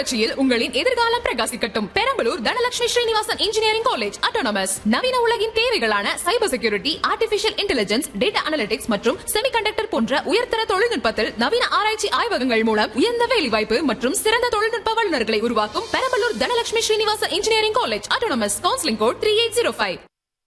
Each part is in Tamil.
புரட்சியில் உங்களின் எதிர்காலம் பிரகாசிக்கட்டும் Perambalur Dhanalakshmi Srinivasan engineering college autonomous நவீன உலகின் தேவைகளான cyber security artificial intelligence data analytics மற்றும் செமிகண்டக்டர் போன்ற உயர்தர தொழில்நுட்பத்தில் நவீன ஆராய்ச்சி ஆய்வகங்கள் மூலம் உயர்ந்த வேலைவாய்ப்பு மற்றும் சிறந்த தொழில்நுட்ப வல்லுநர்களை உருவாக்கும் Perambalur Dhanalakshmi Srinivasan engineering college autonomous counselling code three eight zero five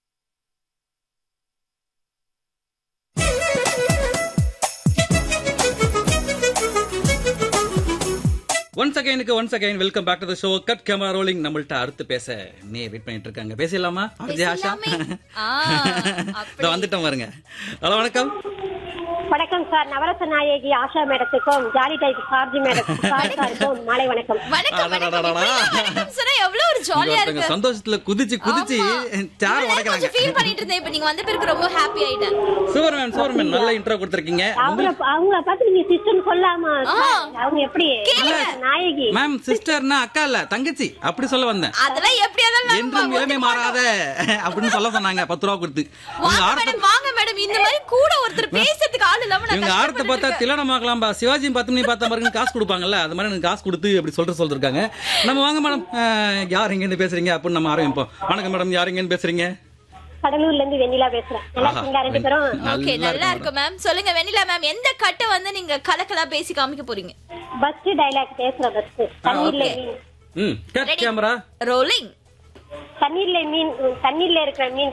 once அகைனுக்கு once again welcome back to the show cut camera rolling நம்மள்ட்ட அடுத்து பேச நீ வெயிட் பண்ணிட்டு இருக்காங்க பேசலாமா அர்ஜி ஆஷா பேசலாமே. ஆ, இதோ வந்துட்டோம் பாருங்க ஹலோ வணக்கம் வணக்கம் சார் நவரச நாயகி ஆஷா மேடத்துக்கும் ஜாலி டைப் சார்ஜி மேடத்துக்கும் சாருக்கும் மாலை வணக்கம் வணக்கம் வணக்கம் அடடடடடா. இப்படிலாம் வணக்கம் சொன்னா எவ்வளவு ஒரு இங்க ஜாலியா ஒருத்தங்க இருக்கு சந்தோஷத்துல குதிச்சு குதிச்சு ஆமா. சேர் இவ்வளவு நேரம் உடைக்கிறாங்க கொஞ்சம் ஃபீல் பண்ணிட்டு இருந்தேன் இப்ப நீங்க வந்த பிறகு ரொம்ப ஹாப்பி ஆயிட்டேன் சூப்பர்மேன் சூப்பர்மேன் நல்ல இன்ட்ரோ கொடுத்திருக்கீங்க அவங்க அவங்கள பார்த்து நீங்க சிஸ்டம் சொல்லாமா ஆ. அவங்க எப்படி நாயகி மேம் சிஸ்டர்னா அக்கா இல்ல தங்கச்சி அப்படி சொல்ல வந்தேன் அதெல்லாம் எப்படி அதெல்லாம் என்றும் இளமை மாறாத அப்படின்னு சொல்ல சொன்னாங்க பத்து ரூபா கொடுத்து உங்க வாங்க ஆரத்தை மேடம் வாங்க மேடம் இந்த மாதிரி கூட ஒருத்தர் பேசுறதுக்கு ஆள் இல்லாம நான் இவங்க ஆரத்தை பார்த்தா கஷ்டப்பட்டுட்டு இருக்கேன். திலனமாக்கலாம்பா சிவாஜி பத்து மணி பார்த்தா பாருங்க காசு கொடுப்பாங்கல்ல அது மாதிரி எனக்கு காசு கொடுத்து அப்படி சொல்ற சொல்லிருக்காங்க நம்ம வாங்க மேடம் யார் எங்க இருந்து பேசுறீங்க அப்படின்னு நம்ம ஆரம்பிப்போம் வணக்கம் மேடம் யார் எங்க இருந்து பேசுறீங்க கடலூர்ல இருந்து வெண்ணிலா பேசுறேன் நல்லா ஆஹா, இருக்கீங்களா ரெண்டு பேரும் ஓகே நல்லா நல்லா இருக்கு இருக்கும் மேம் சொல்லுங்க வெண்ணிலா மேம் எந்த கட்டை வந்து நீங்க கலக்கலா பேசி காமிக்க போறீங்க பஸ் டைலாக் பேசுறேன் பஸ் தண்ணீர்ல okay. மீன் ம் கட் Ready? கேமரா ரோலிங் தண்ணீர்ல மீன் தண்ணீர்ல இருக்கிற மீன்